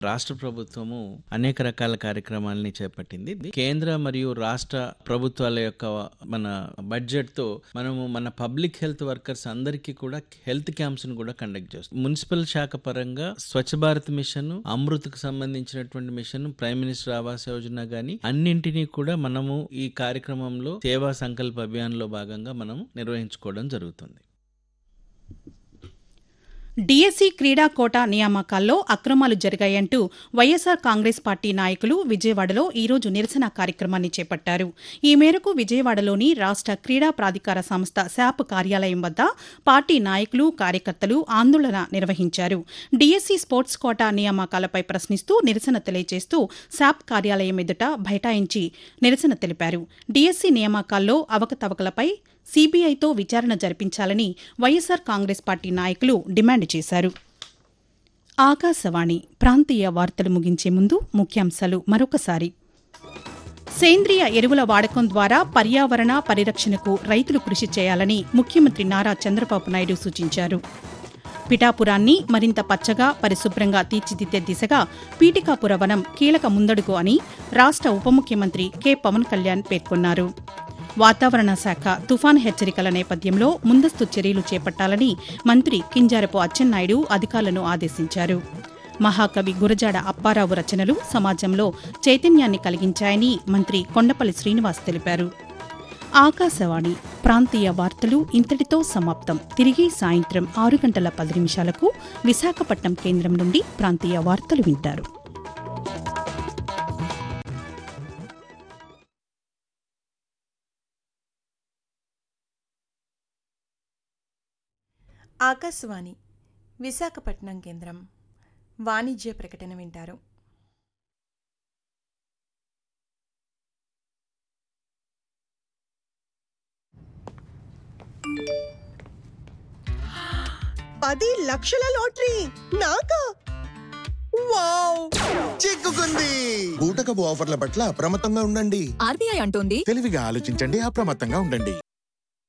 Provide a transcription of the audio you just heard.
రాష్ట్ర ప్రభుత్వము అనేక రకాల కార్యక్రమాలని చేపట్టింది కేంద్ర మరియు రాష్ట్ర ప్రభుత్వాల యొక్క మన బడ్జెట్ తో మనము మన పబ్లిక్ హెల్త్ వర్కర్స్ అందరికీ కూడా హెల్త్ క్యాంప్స్ ను కూడా కండక్ట్ చేస్తాం మున్సిపల్ శాఖ పరంగా స్వచ్ఛ భారత్ మిషన్ అమృత్కు సంబంధించినటువంటి mission prime minister Awas Yojana గాని అన్నింటినీ కూడా మనము ఈ కార్యక్రమంలో సేవా సంకల్ప అభియాన్ లో భాగంగా మనము నిర్వహించుకోవడం జరుగుతుంది డిఎస్సి క్రీడా కోటా నియామకాల్లో అక్రమాలు జరిగాయంటూ వైఎస్సార్ కాంగ్రెస్ పార్టీ నాయకులు విజయవాడలో ఈరోజు నిరసన కార్యక్రమాన్ని చేపట్టారు ఈ మేరకు విజయవాడలోని రాష్ట్ర క్రీడా ప్రాధికార సంస్థ శాప్ కార్యాలయం వద్ద పార్టీ నాయకులు కార్యకర్తలు ఆందోళన నిర్వహించారు డిఎస్సి స్పోర్ట్స్ కోటా నియామకాలపై ప్రశ్నిస్తూ నిరసన తెలియజేస్తూ శాప్ కార్యాలయం ఎదుట బైఠాయించి నిరసన తెలిపారు డిఎస్సి నియామకాల్లో అవకతవకలపై సీబీఐతో విచారణ జరిపించాలని వైఎస్సార్ కాంగ్రెస్ పార్టీ నాయకులు డిమాండ్ చేశారు ఆకాశవాణి ప్రాంతీయ వార్తలు ముగించే ముందు ముఖ్యాంశాలు మరొకసారి సేంద్రియ ఎరువుల వాడకం ద్వారా పర్యావరణ పరిరక్షణకు రైతులు కృషి చేయాలని ముఖ్యమంత్రి నారా చంద్రబాబు నాయుడు సూచించారు పిఠాపురాన్ని మరింత పచ్చగా పరిశుభ్రంగా తీర్చిదిద్దే దిశగా పీఠికాపుర వనం కీలక ముందడుగు అని రాష్ట్ర ఉప ముఖ్యమంత్రి కె పవన్ కళ్యాణ్ పేర్కొన్నారు వాతావరణ శాఖ తుఫాన్ హెచ్చరికల నేపథ్యంలో ముందస్తు చర్యలు చేపట్టాలని మంత్రి కింజారపు అచ్చెన్నాయుడు అధికారులను ఆదేశించారు మహాకవి గురజాడ అప్పారావు రచనలు సమాజంలో చైతన్యాన్ని కలిగించాయని మంత్రి కొండపల్లి శ్రీనివాస్ తెలిపారు ఆకాశవాణి ప్రాంతీయ వార్తలు ఇంతటితో సమాప్తం తిరిగి సాయంత్రం ఆరు గంటల పది నిమిషాలకు విశాఖపట్నం కేంద్రం నుండి ప్రాంతీయ వార్తలు వింటారు ఆకాశవాణి విశాఖపట్నం కేంద్రం వాణిజ్య ప్రకటన వింటారు పది లక్షల లాటరీ నాకా వావ్ చిక్కుకుంది బూటకపు ఆఫర్ల పట్ల అప్రమత్తంగా ఉండండి ఆర్బీఐ అంటోంది తెలివిగా ఆలోచించండి అప్రమత్తంగా ఉండండి